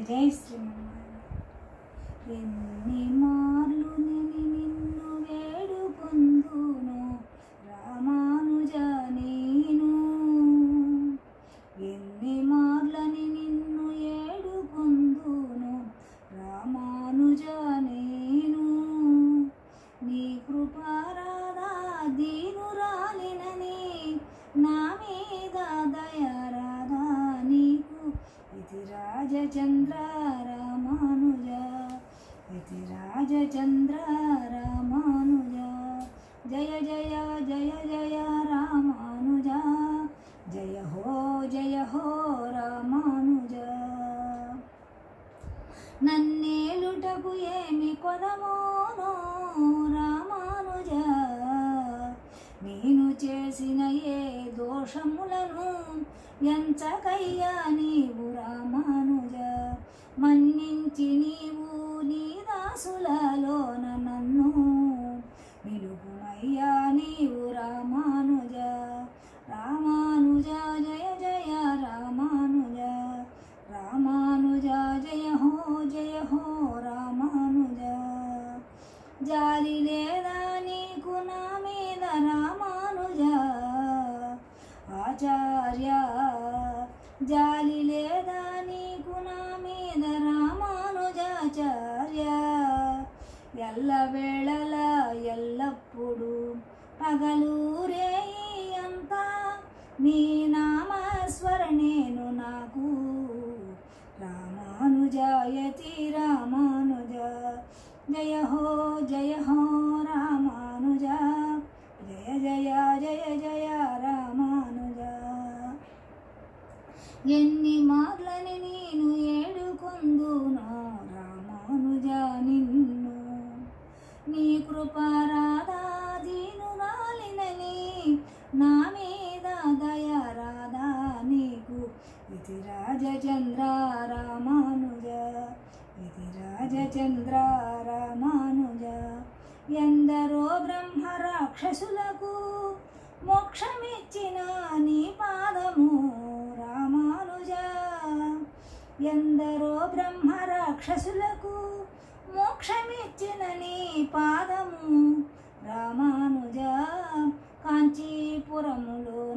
జై శ్రీమన్నారాయణ ఎన్ని మార్లు నేను నిన్ను వేడుకొందును రామానుజ నేను ఎన్ని మార్లని నిన్ను ఏడుకొందును రామానుజ నేను నీ కృపారాధా దీనురాలినని నా మీద దయరాధా నీకు ఇది రాజచంద్ర రామానుజ ఇది రాజచంద్ర రామానుజ జయ జయ జయ జయ రామానుజ జయ హో జయ హో రామానుజ నన్నేలుటకు ఏమి కొదమోనో రామానుజ నేను చేసిన ఏ దోషములను ఎంచకయ్యా నీవు రామానుజ మన్నించి నీవు నీ దాసులలోన నన్ను నిలుపుమయ్యా నీవు రామానుజ రామానుజ జయ జయ రామానుజ రామానుజ జయ హో జయ హో రామానుజ జాలి లేదా నీకు నా మీద రామానుజ ఆచార్య జాలి లేదా నీకు నా మీద రామానుజాచార్య ఎల్ల వేళల ఎల్లప్పుడు పగలూరే అంతా నీ నామస్మరణేను నాకు రామానుజాయతి రామానుజ జయ హో జయ హో రామానుజ జయ జయ జయ జయ రామానుజ ఎన్ని మార్లని నేను ఏడుకొందునో రామానుజ నిన్ను నీ కృపారాధా దీనురాలినని నా మీద దయరాధా నీకు ఇది రాజచంద్ర రామానుజ ఇది రాజచంద్ర రామానుజ ఎందరో బ్రహ్మ రాక్షసులకు మోక్షమిచ్చిన నీ పాదము రామానుజ ఎందరో బ్రహ్మ రాక్షసులకు మోక్షమిచ్చిన నీ పాదము రామానుజ కాంచీపురములోన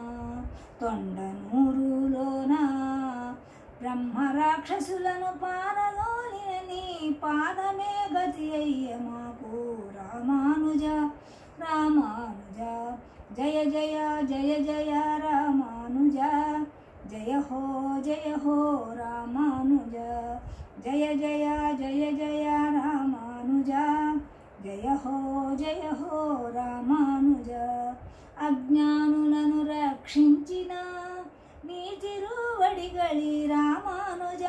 తొండనూరులోన బ్రహ్మ రాక్షసులను పారలోలిన నీ పాదమే గతి అయ్య మాకు రామానుజ రామానుజ జయ జయ జయ జయ రామానుజ జయ హో జయ హో రామానుజ జయ జయ జయ జయ రామానుజ జయ హో జయ హో రామానుజ అజ్ఞానులను రక్షించిన నీ తిరువడిగళి రామానుజ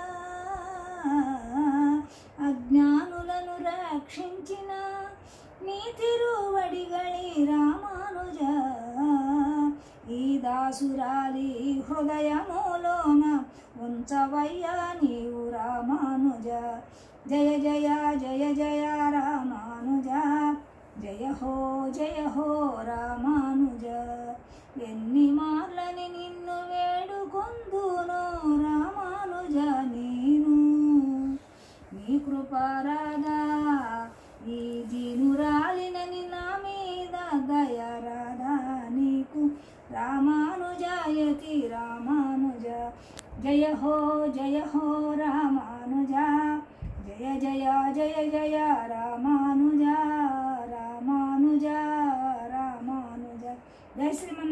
అజ్ఞానులను రక్షించిన నీ తిరువడిగళి రామానుజ ఈ దాసురాలి హృదయములోన ఉంచవయ్యా నీవు రామానుజ జయ జయ జయ జయ రామానుజ జయ హో జయ హో రామానుజ ఎన్ని మార్లని నిన్ను వేడుకొందునో రామానుజ నేను నీ కృపారాధా ఈ దీనురాలినని నా మీద దయరాధా నీకు రామానుజాయతి రామానుజ జయ హో జయ హో రామానుజ జయ జయ జయ జయ రామానుజ రామానుజ రామానుజ జయ శ్రీమన్